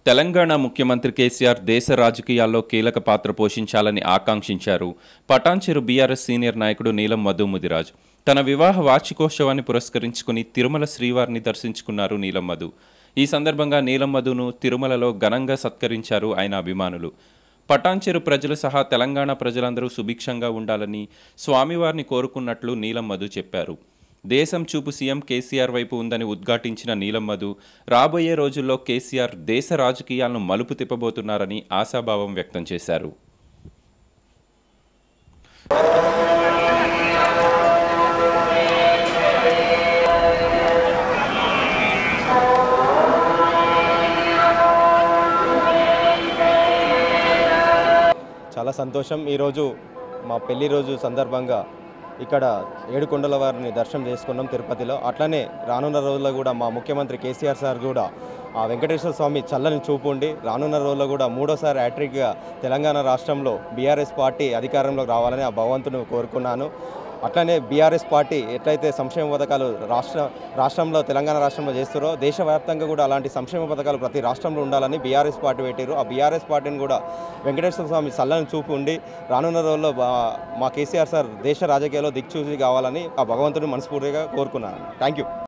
తెలంగాణ ముఖ్యమంత్రి కేసీఆర్ దేశ రాజకీయాల్లో కీలక పాత్ర పోషించాలని ఆకాంక్షించారు పటాన్చెరు బీఆర్ఎస్ సీనియర్ నాయకుడు నీలం మధు ముదిరాజ్ తన వివాహ వార్షికోత్సవాన్ని పురస్కరించుకుని తిరుమల శ్రీవారిని దర్శించుకున్నారు నీలం మధు ఈ సందర్భంగా నీలం మధును తిరుమలలో ఘనంగా సత్కరించారు ఆయన అభిమానులు పటాన్చెరు ప్రజలు సహా తెలంగాణ ప్రజలందరూ సుభిక్షంగా ఉండాలని స్వామివారిని కోరుకున్నట్లు నీలం మధు చెప్పారు దేశం చూపు సీఎం కేసీఆర్ వైపు ఉందని ఉద్ఘాటించిన నీలం మధు రాబోయే రోజుల్లో కేసీఆర్ దేశ రాజకీయాలను మలుపు తిప్పబోతున్నారని ఆశాభావం వ్యక్తం చేశారు చాలా సంతోషం ఈరోజు మా పెళ్లి రోజు సందర్భంగా ఇక్కడ ఏడుకొండల వారిని దర్శనం చేసుకున్నాం తిరుపతిలో అట్లనే రానున్న రోజుల్లో కూడా మా ముఖ్యమంత్రి కేసీఆర్ సార్ కూడా ఆ వెంకటేశ్వర స్వామి చల్లని చూపు ఉండి రానున్న రోజుల్లో కూడా మూడోసారి హ్యాట్రిక్గా తెలంగాణ రాష్ట్రంలో బీఆర్ఎస్ పార్టీ అధికారంలోకి రావాలని ఆ భగవంతుని కోరుకున్నాను అట్లనే బీఆర్ఎస్ పార్టీ ఎట్లయితే సంక్షేమ పథకాలు రాష్ట్ర రాష్ట్రంలో తెలంగాణ రాష్ట్రంలో చేస్తారో దేశవ్యాప్తంగా కూడా అలాంటి సంక్షేమ పథకాలు ప్రతి రాష్ట్రంలో ఉండాలని బీఆర్ఎస్ పార్టీ పెట్టారు ఆ బీఆర్ఎస్ పార్టీని కూడా వెంకటేశ్వర స్వామి చల్లని చూపు ఉండి రానున్న రోజుల్లో బా- మా కేసీఆర్ సార్ దేశ రాజకీయాల్లో దిక్చూసి కావాలని ఆ భగవంతుని మనస్ఫూర్తిగా కోరుకున్నాను థ్యాంక్ యూ